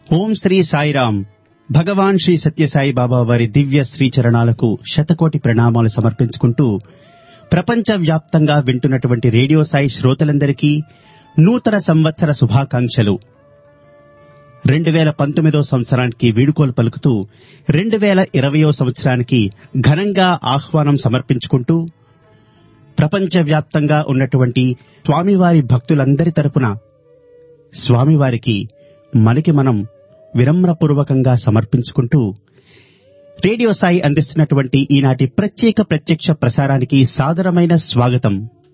ఓం శ్రీ సాయిరాం భగవాన్ శ్రీ సత్యసాయి బాబా వారి దివ్య శ్రీచరణాలకు శతకోటి ప్రణామాలు సమర్పించుకుంటూ ప్రపంచ వ్యాప్తంగా వింటున్నటువంటి రేడియో సాయి శ్రోతలందరికీ నూతన సంవత్సర శుభాకాంక్షలు రెండు వేల పంతొమ్మిదో సంవత్సరానికి వీడుకోలు పలుకుతూ రెండు వేల ఇరవయో సంవత్సరానికి ఘనంగా ఆహ్వానం సమర్పించుకుంటూ ప్రపంచవ్యాప్తంగా ఉన్నటువంటి స్వామివారి భక్తులందరి తరపున స్వామివారికి మనకి మనం వినమ్రపూర్వకంగా సమర్పించుకుంటూ రేడియో సాయి అందిస్తున్నటువంటి ఈనాటి ప్రత్యేక ప్రత్యక్ష ప్రసారానికి సాదరమైన స్వాగతం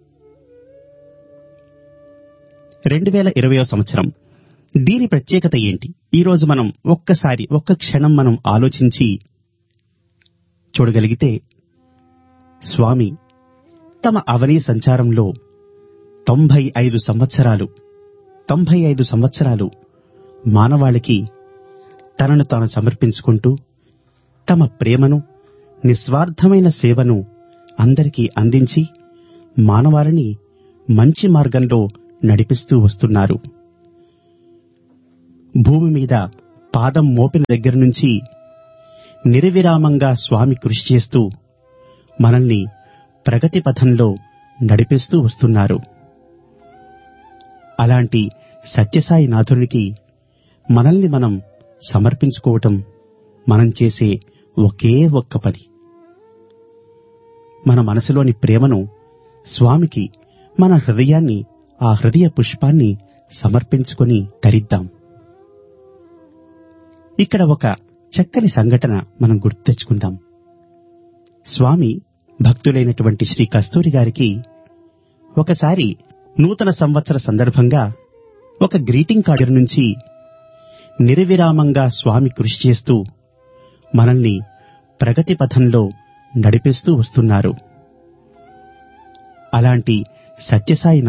రెండు వేల ఇరవయో సంవత్సరం దీని ప్రత్యేకత ఏంటి ఈ రోజు మనం ఒక్కసారి ఒక్క క్షణం మనం ఆలోచించి చూడగలిగితే స్వామి తమ అవనీ సంచారంలో తొంభై ఐదు సంవత్సరాలు తొంభై ఐదు సంవత్సరాలు మానవాళికి తనను తాను సమర్పించుకుంటూ తమ ప్రేమను నిస్వార్థమైన సేవను అందరికీ అందించి మానవాళిని మంచి మార్గంలో నడిపిస్తూ వస్తున్నారు భూమి మీద పాదం మోపిన దగ్గర నుంచి నిర్విరామంగా స్వామి కృషి చేస్తూ మనల్ని ప్రగతి పథంలో నడిపిస్తూ వస్తున్నారు అలాంటి సత్యసాయి నాథునికి మనల్ని మనం సమర్పించుకోవటం మనం చేసే ఒకే ఒక్క పని మన మనసులోని ప్రేమను స్వామికి మన హృదయాన్ని ఆ హృదయ పుష్పాన్ని సమర్పించుకొని ధరిద్దాం ఇక్కడ ఒక చక్కని సంఘటన మనం గుర్తు తెచ్చుకుందాం స్వామి భక్తులైనటువంటి శ్రీ కస్తూరి గారికి ఒకసారి నూతన సంవత్సర సందర్భంగా ఒక గ్రీటింగ్ కార్డు నుంచి నిర్విరామంగా స్వామి కృషి చేస్తూ మనల్ని ప్రగతి పథంలో నడిపిస్తూ వస్తున్నారు అలాంటి సత్యసాయి